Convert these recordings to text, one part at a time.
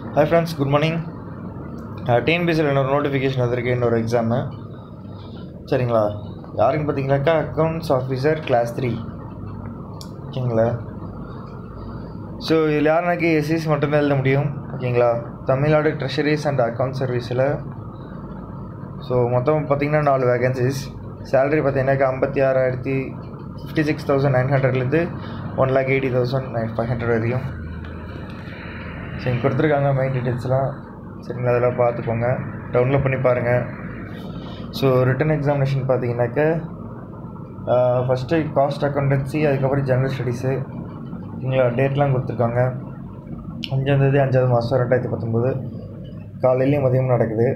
hi friends good morning டிஎன்பிசியில் இன்னொரு notification வந்திருக்கு இன்னொரு எக்ஸாமு சரிங்களா யாருன்னு பார்த்தீங்கன்னாக்கா அக்கௌண்ட்ஸ் ஆஃபீஸர் கிளாஸ் த்ரீ ஓகேங்களா ஸோ இதில் யாருனாக்கி எஸ்சிஸ் மட்டும்தான் எழுத முடியும் ஓகேங்களா தமிழ்நாடு ட்ரெஷரிஸ் அண்ட் அக்கௌண்ட் சர்வீஸில் ஸோ மொத்தம் பார்த்தீங்கன்னா நாலு வேகன்சிஸ் சேலரி பார்த்தீங்கன்னாக்கா ஐம்பத்தி ஆறாயிரத்தி ஃபிஃப்டி சிக்ஸ் தௌசண்ட் நைன் ஹண்ட்ரட்லேருந்து one lakh eighty thousand nine five hundred வரையும் சரி இங்கே கொடுத்துருக்காங்க மெயின் டீட்டெயில்ஸ்லாம் சரிங்களா அதெல்லாம் பார்த்துக்கோங்க டவுன்லோட் பண்ணி பாருங்கள் ஸோ ரிட்டன் எக்ஸாமினேஷன் பார்த்தீங்கன்னாக்க ஃபஸ்ட்டு காஸ்ட் அக்கௌண்டன்சி அதுக்கப்புறம் ஜெனரல் ஸ்டடீஸு ஓகேங்களா டேட்லாம் கொடுத்துருக்காங்க அஞ்சாந்தேதி அஞ்சாவது மாதம் ரெண்டாயிரத்தி பத்தொம்போது காலையிலையும் மதியமும் நடக்குது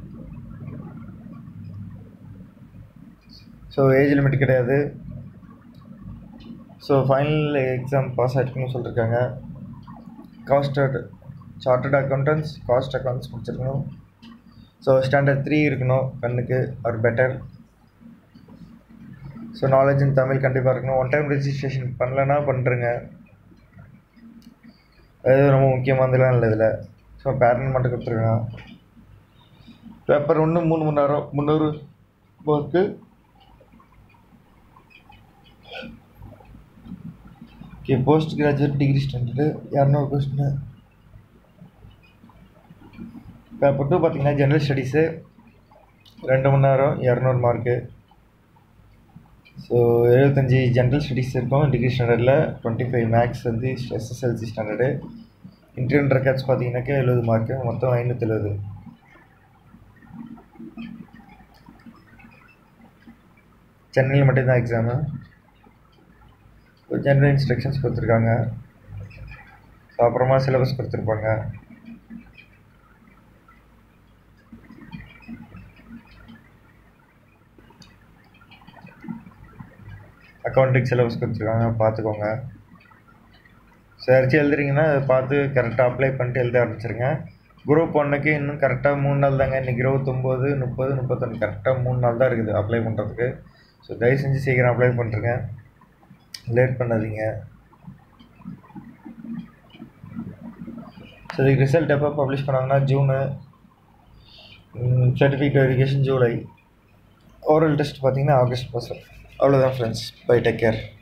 ஸோ ஏஜ் லிமிட் கிடையாது ஸோ ஃபைனல் எக்ஸாம் பாஸ் ஆகிருக்குன்னு சொல்லியிருக்காங்க costed chartered accountants cost accounts முடிச்சிருக்கணும் ஸோ ஸ்டாண்டர்ட் த்ரீ இருக்கணும் கண்ணுக்கு or better so knowledge in Tamil கண்டிப்பாக இருக்கணும் ஒன் டைம் ரெஜிஸ்ட்ரேஷன் பண்ணலன்னா பண்ணுறங்க அது ரொம்ப முக்கியமானதுலாம் இல்லை இதில் ஸோ பேட்டர்ன் மட்டும் கொடுத்துருக்காங்க பேப்பர் ஒன்று மூணு மணி நேரம் முந்நூறு mark okay post graduate degree standard இரநூறு கொஸ்டின் பேப்பர் டூ பார்த்தீங்கன்னா ஜென்ரல் ஸ்டடீஸு ரெண்டு மணி நேரம் இரநூறு மார்க்கு ஸோ எழுபத்தஞ்சி ஜென்ரல் ஸ்டடீஸ் இருக்கும் டிகிரி ஸ்டாண்டர்டில் டுவெண்ட்டி ஃபைவ் மேக்ஸ் வந்து எஸ்எஸ்எல்சி ஸ்டாண்டர்டு இன்டர்னல் ரெக்கார்ட்ஸ் பார்த்தீங்கன்னாக்கா எழுபது மார்க்கு மொத்தம் ஐநூற்றி எழுபது சென்னையில் மட்டும்தான் எக்ஸாமு ஜென்ரல் இன்ஸ்ட்ரக்ஷன்ஸ் கொடுத்துருக்காங்க ஸோ அப்புறமா சிலபஸ் கொடுத்துருப்பாங்க அக்கௌண்டிங் சிலபஸ் கொடுத்துருக்காங்க பார்த்துக்கோங்க சரிச்சு எழுதுறீங்கன்னா அதை பார்த்து கரெக்டாக அப்ளை பண்ணிட்டு எழுத ஆரம்பிச்சிருங்க குரூப் ஒன்றுக்கு இன்னும் கரெக்டாக மூணு நாள் தாங்க இன்றைக்கி இருபத்தொம்போது முப்பது முப்பத்தொன்று கரெக்டாக மூணு நாள் தான் இருக்குது அப்ளை பண்ணுறதுக்கு ஸோ தயவு செஞ்சு சீக்கிரம் அப்ளை பண்ணுறேங்க லேட் பண்ணாதீங்க ஸோ இதுக்கு ரிசல்ட் எப்போ பப்ளிஷ் பண்ணாங்கன்னா June certificate verification July oral test பார்த்தீங்கன்னா ஆகஸ்ட் மாதம் அவ்வளோதான் ஃப்ரெண்ட்ஸ் பை டேக் கேர்